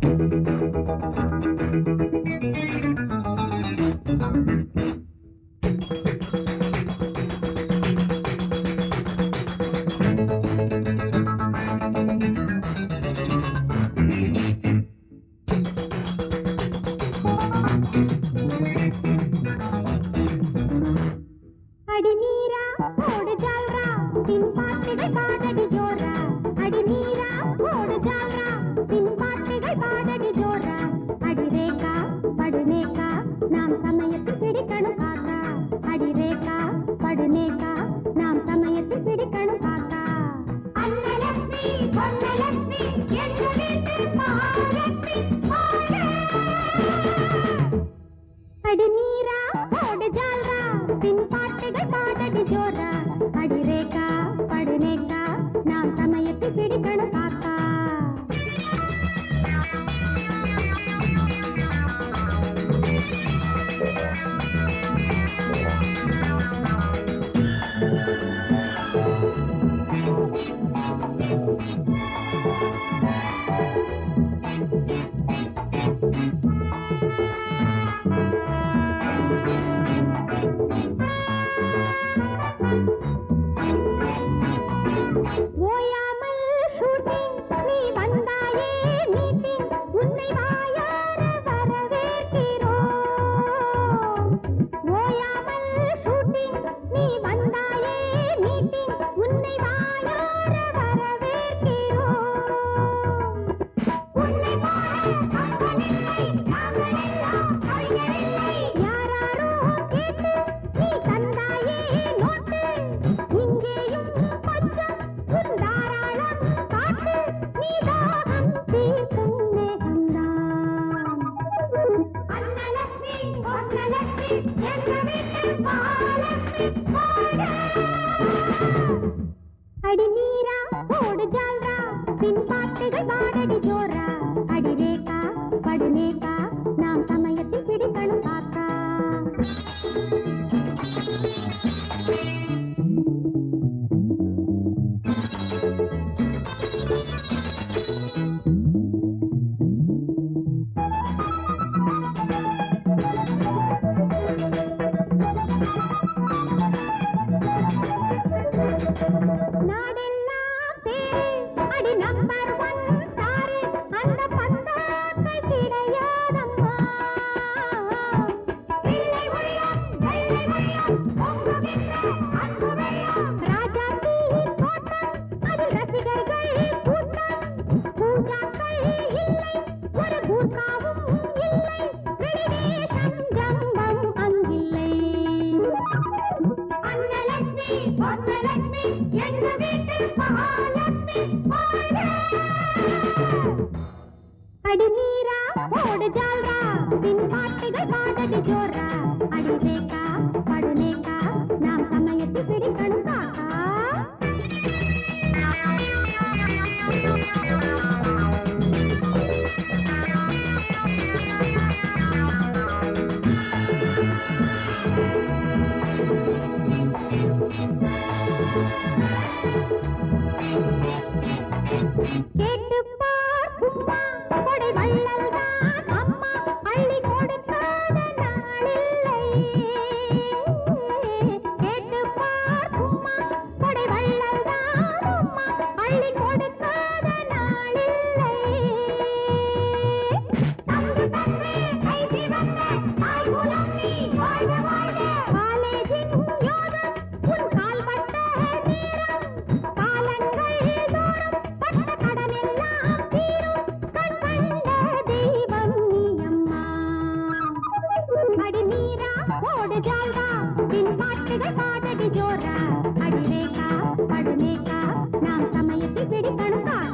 அடி நீரா ஓடு ஜால்ரா பின் பாட்டுகள் பாடடி ஜோரா அடி நீரா ஓடு ஜால்ரா பின் பாட்டுகள் பாடடி ஜோரா அடி ரேகா படுநேகா நாம் சமயத்தில் பிடிக்கணும் காக்கா அடி ரேகா படுநேகா நாம் சமயத்தில் பிடிக்கணும் காக்கா அன்னலட்சுமி பொன்னலட்சுமி என்ற வீட்டு மகாலட்சுமி அடி நீரா ஓடு ஜால்ரா பின் பாட்டுகள் பாடடி ஜோரா அடி ரேகா படுநேகா நாம் சமயத்தில் பிடிக்கணும் காக்கா ஓயாமல் ஷூட்டிங் நீ வந்தாயே மீட்டிங் உன்னை வாயார வரவேற்கிறோம் ஓயாமல் ஷூட்டிங் நீ வந்தாயே மீட்டிங் உன்னை வாயார வரவேற்கிறோம் உன்னை போல அப்பனில்லை நாங்களெல்லாம் அறிஞரில்லை யாராரோ கேட்டு நீ தந்தாயே நோட்டு இங்கேயும் பஞ்சம் உன் தாராளம் காட்டு நீ தாகம் தீர்க்கும் மேகம்தான் அன்னலட்சுமி பொன்னலட்சுமி என்ற வீட்டு மகாலட்சுமி அடி நீரா ஓடு ஜால்ரா பின் பாட்டுகள் பாடடி ஜோரா அடி ரேகா படுநேகா நாம் சமயத்தில் பிடிக்கணும் காக்கா நாடெல்லாம் பேரு அடி நம்பர் ஒன் ஸ்டாரு அந்த பந்தாக்கள் கிடையாதம்மா பிள்ளை உள்ளம் வெள்ளை உள்ளம் பொங்குகின்ற அன்பு வெள்ளம் ராஜாத்தி தோட்டம் அதில் ரசிகர்கள் கூட்டம் பூஜாக்கள் இல்லை ஒரு கூட்டாவும் இல்லை வெளிவேஷம் ஜம்பம் அங்கில்லை அன்னலட்சுமி பொன்னலட்சுமி என்ற வீட்டு மகாலட்சுமி வாழ்க! அடி நீரா ஓடு ஜால்ரா பின் பாட்டுகள் பாடடி ஜோரா அடி ரேகா படுநேகா நாம் சமயத்தில் பிடிக்கணும் காக்கா கேட்டுப் பார் சும்மா, கொடை வள்ளல் தான் அம்மா, அள்ளி கொடுக்காத நாளில்லை. கேட்டுப் பார் சும்மா, கொடை வள்ளல் தான் அம்மா, அள்ளி கொடுக்காத நாளில்லை. தம்பி தம்பி, கை சிவந்த, தாய் குலம் நீ வாழ்க வாழ்க. காலேஜின் யோகம், உன் கால்பட்ட நேரம், காலங்கள் தோறும் பட்ட கடனெல்லாம் தீரும், கண் கண்ட தெய்வம் நீ அம்மா. அடி நீரா, ஓடு ஜால்ரா, பின் பாட்டுகள் பாடடி ஜோரா. அடி ரேகா, படுநேகா, நாம் சமயத்தில் பிடிக்கணும் காக்கா.